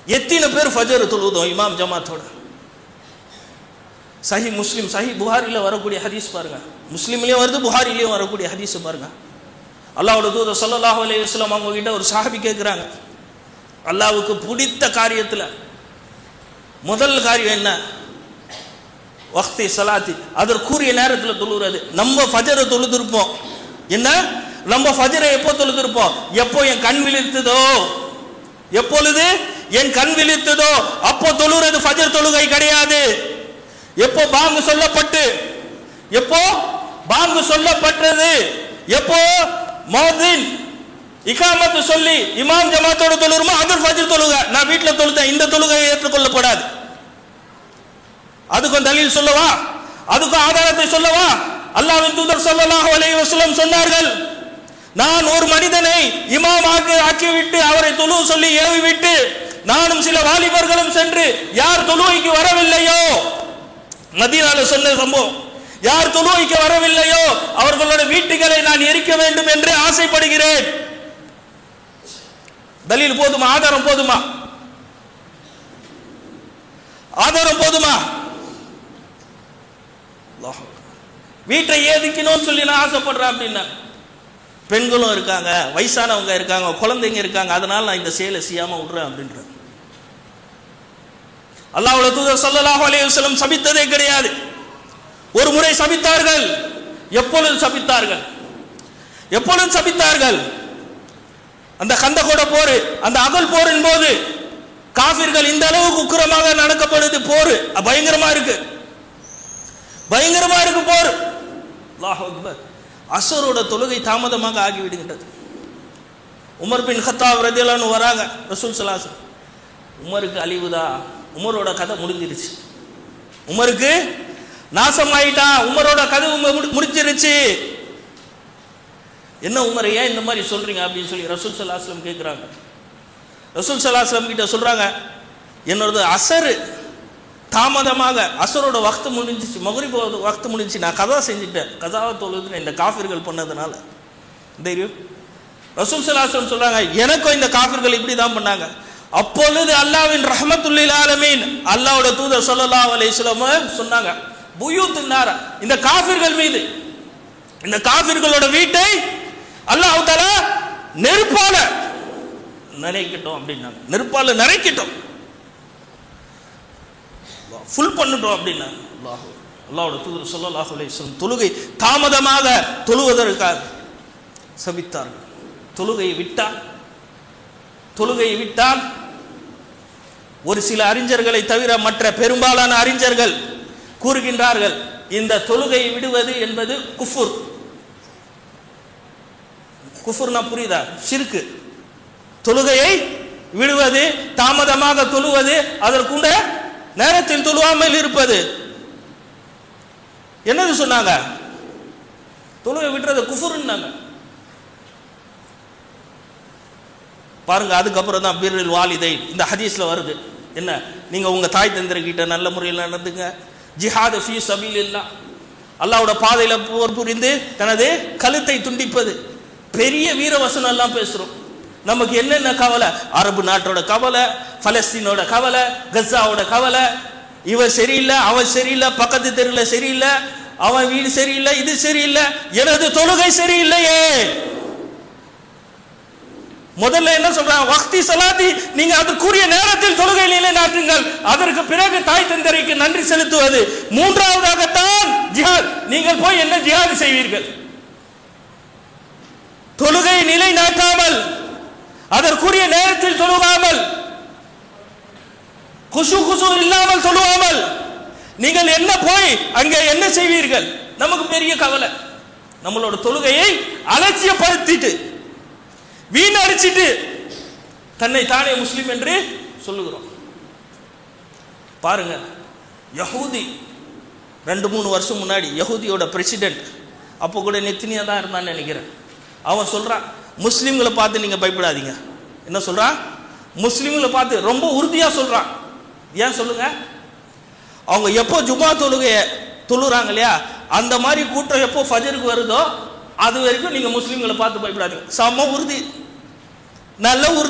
எத்தனை பேர் ஃபஜர் தொழுதோம் இமாம் ஜமாத்தோட சஹி முஸ்லிம் சஹி புகாரில வரக்கூடிய ஹதீஸ் பாருங்க முஸ்லீம்லயும் வருது புகாரிலயும் வரக்கூடிய ஹதீஸ் பாருங்க அல்லாஹ்வோட தூதர் ஸல்லல்லாஹு அலைஹி வஸல்லம் அவங்க கிட்ட ஒரு சஹாபி கேட்குறாங்க அல்லாஹ்வுக்கு பிடித்த காரியத்துல முதல் காரியம் என்ன வக்தி சலாத்தி அதற்குரிய நேரத்தில் தொழுகிறது நம்ம ஃபஜரை தொழுதிருப்போம் என்ன நம்ம ஃபஜரை எப்போ தொழுதிருப்போம் எப்போ என் கண் விழித்ததோ எப்பொழுது என் கண் விழித்ததோ அப்போ தொழுகிறது ஃபஜர் தொழுகை கிடையாது எப்போ பாங்கு சொல்லப்பட்டு எப்போ பாங்கு சொல்லப்பட்டது எப்போ மோதின் இகாமத்து சொல்லி இமாம் ஜமாத்தோட தொழுகிறோமோ அது ஃபஜர் தொழுகை நான் வீட்டில் தொழுதேன் இந்த தொழுகை ஏற்றுக்கொள்ளப்படாது அதுக்கும் தலீல் சொல்லவா அதுக்கும் ஆதாரத்தை சொல்லவா அல்லாஹ்வின் தூதர் ஸல்லல்லாஹு அலைஹி வஸல்லம் சொன்னார்கள் நான் ஒரு மனிதனை இமாம் ஆக்கி ஆக்கிவிட்டு அவரை தொழு சொல்லி ஏவி விட்டு நானும் சில வாலிபர்களும் சென்று யார் தொழுவைக்கு வரவில்லையோ மதீனால சொன்ன சம்பவம் யார் தொழுவைக்கு வரவில்லையோ அவர்களோட வீட்டுகளை நான் எரிக்க வேண்டும் என்று ஆசைப்படுகிறேன் தலீல் போதுமா ஆதாரம் போதுமா ஆதாரம் போதுமா அல்லாஹ் வீட்டை ஏதிக்கணும்னு சொல்லி நான் ஆசைப்படுறேன் அப்படின்னா பெண்களும் இருக்காங்க வயசானவங்க இருக்காங்க குழந்தைங்க இருக்காங்க அதனால நான் இந்த செயலை செய்யாம விடுறேன் அப்படின்ற அல்லாஹ்வோட தூதர் ஸல்லல்லாஹு அலைஹி வஸல்லம் சபித்ததே கிடையாது ஒரு முறை சபித்தார்கள் எப்பொழுது சபித்தார்கள் எப்பொழுது சபித்தார்கள் அந்த கந்தகோட போர் அந்த அகல் போரின் போது காபிர்கள் இந்த அளவுக்கு உக்கிரமாக நடக்கப்படுது போர் பயங்கரமா இருக்கு பயங்கரமா இருக்கு போர் அல்லாஹ் அக்பர் அசரோட தொழுகை தாமதமாக ஆகிவிடுகின்றது உமர் பின் ஹத்தாப் ரதியலான்னு வராங்க ரசூல் சலாசம் உமருக்கு அழிவுதா உமரோட கதை முடிஞ்சிருச்சு உமருக்கு நாசமாயிட்டான் உமரோட கதை உம- முடி- முடிஞ்சிருச்சு என்ன உமர் ஏன் இந்த மாதிரி சொல்றீங்க அப்படின்னு சொல்லி ரசூல் சலாஸ்லம் கேட்குறாங்க ரசூல் சலாஸ்லம் கிட்ட சொல்றாங்க என்னோட அசரு தாமதமாக அசரோட வக்து முடிஞ்சிச்சு மகரிப் வக்து முடிஞ்சிச்சு நான் கதா செஞ்சுட்டேன் கதாவை தொழுதுன்னு இந்த காஃபிர்கள் பண்ணதுனால தெரியும் ரசூல் சலாஸ்லம் சொல்றாங்க எனக்கும் இந்த காஃபிர்கள் இப்படி தான் பண்ணாங்க அப்பொழுது அல்லாவின் ரஹமத்துல்லில் ஆலமீன் அல்லாவோட தூதர் ஸல்லல்லாஹு அலைஹி வஸல்லம் சொன்னாங்க புயூத்து நார இந்த காஃபிர்கள் மீது இந்த காஃபிர்களோட வீட்டை அல்லாஹ் தஆலா நெருப்பால நிறைக்கட்டும் அப்படின்னாங்க நெருப்பால நிறைக்கட்டும் ஃபுல் பண்ணட்டும் அப்படின்னாங்க அல்லாஹ் அல்லாஹ்வோட தூதர் ஸல்லல்லாஹு அலைஹி வஸல்லம் தொழுகை தாமதமாக தொழுவதற்காக சபித்தார்கள் தொழுகையை விட்டால் தொழுகையை விட்டால் ஒரு சில அறிஞர்களை தவிர மற்ற பெரும்பாலான அறிஞர்கள் கூறுகின்றார்கள் இந்த தொழுகையை விடுவது என்பது குஃபுர் குஃபுர்னா புரியுதா ஷிர்கு தொழுகையை விடுவது தாமதமாக தொழுவது அதற்குண்ட நேரத்தில் தொழுவாமல் இருப்பது என்னது சொன்னாங்க தொழுகை விடுறது குஃபுர்னாங்க பாருங்க அதுக்கப்புறம் தான் பிரில் வாலிதை இந்த ஹதீஸ்ல வருது என்ன நீங்க உங்க தாய் தந்திரகிட்ட நல்ல முறையில் நடந்துங்க ஜிஹாது ஃபீ சபீலில்லா அல்லாஹ்வோட பாதையில போர் புரிந்து தனது கழுத்தை துண்டிப்பது பெரிய வீரவசனம் எல்லாம் பேசுறோம் நமக்கு என்னென்ன கவலை அரபு நாட்டோட கவலை பலஸ்தீனோட கவலை கஸாவோட கவலை இவன் சரியில்லை அவன் சரியில்லை பக்கத்து தெருவில் சரியில்லை அவன் வீடு சரியில்லை இது சரியில்லை எனது தொழுகை சரியில்லையே முதல்ல என்ன சொல்றாங்க வக்தி சலாத்தி நீங்க அதற்குரிய நேரத்தில் தொழுகை நிலைநாட்டுங்கள் அதற்கு பிறகு தாய் தந்தரைக்கு நன்றி செலுத்துவது மூன்றாவதாகத்தான் ஜிஹாத் நீங்கள் போய் என்ன ஜிஹாது செய்வீர்கள் தொழுகை நிலைநாட்டாமல் அதற்குரிய நேரத்தில் தொழுகாமல் குசு குசு இல்லாமல் தொழுவாமல் நீங்கள் என்ன போய் அங்கே என்ன செய்வீர்கள் நமக்கு பெரிய கவலை நம்மளோட தொழுகையை அலட்சியப்படுத்திட்டு வீணடிச்சிட்டு தன்னை தானே முஸ்லிம் என்று சொல்லுகிறோம் பாருங்க யஹூதி ரெண்டு மூணு வருஷம் முன்னாடி யஹூதியோட பிரசிடென்ட் அப்போ கூட நெத்தினியா தான் இருந்தான்னு நினைக்கிறேன் அவன் சொல்றான் முஸ்லிம்களை பார்த்து நீங்க பயப்படாதீங்க என்ன சொல்றான் முஸ்லிம்களை பார்த்து ரொம்ப உறுதியா சொல்றான் ஏன் சொல்லுங்க அவங்க எப்போ ஜுமா தொழுகைய தொழுறாங்க இல்லையா அந்த மாதிரி கூட்டம் எப்போ ஃபஜருக்கு வருதோ அது வரைக்கும் நீங்க முஸ்லிம்களை பார்த்து பயப்படாதீங்க செம உறுதி நல்ல உறுதி